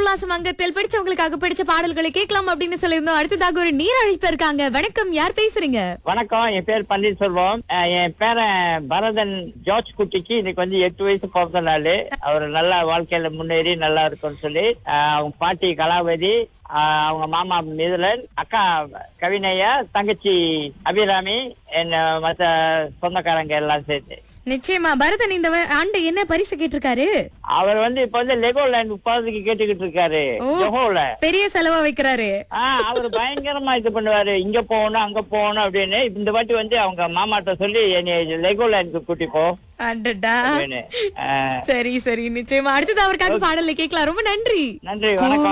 உல்லாசம் அங்கத்தில் பிடிச்சவங்களுக்காக பிடிச்ச பாடல்களை கேட்கலாம் அப்படின்னு சொல்லியிருந்தோம் அடுத்ததாக ஒரு நீர் அழைப்பு இருக்காங்க வணக்கம் யார் பேசுறீங்க வணக்கம் என் பேர் பன்னீர்செல்வம் அஹ் என் பேரன் பரதன் ஜார்ஜ் குட்டிக்கு இன்னைக்கு வந்து எட்டு வயசு பிறந்த நாள் அவர் நல்லா வாழ்க்கையில முன்னேறி நல்லா இருக்கும்னு சொல்லி அஹ் அவங்க பாட்டி கலாவதி அஹ் அவங்க மாமா மிதுலன் அக்கா கவினையா தங்கச்சி அபிராமி என்ன மத்த சொந்தக்காரங்க எல்லாம் சேர்த்து நிச்சயமா பரதன் இந்த வ- ஆண்டு என்ன பரிசு கேட்டிருக்காரு அவர் வந்து இப்ப வந்து லெகோ லேண்ட் போறதுக்கு கேட்டுக்கிட்டு இருக்காரு ஓ. ஜொஹோல பெரிய செலவா வைக்கிறாரு ஆஹ் அவர் பயங்கரமா இது பண்ணுவாரு இங்க போகணும் அங்க போகணும் அப்படின்னு இந்த வாட்டி வந்து அவங்க மாமாட்ட சொல்லி என்னை லெகோ லேண்டுக்கு கூட்டி போ அடடா அப்படின்னு ஆஹ் சரி சரி நிச்சயமா அடுத்தது அவருக்காக பாடலை கேட்கலாம் ரொம்ப நன்றி நன்றி வணக்கம்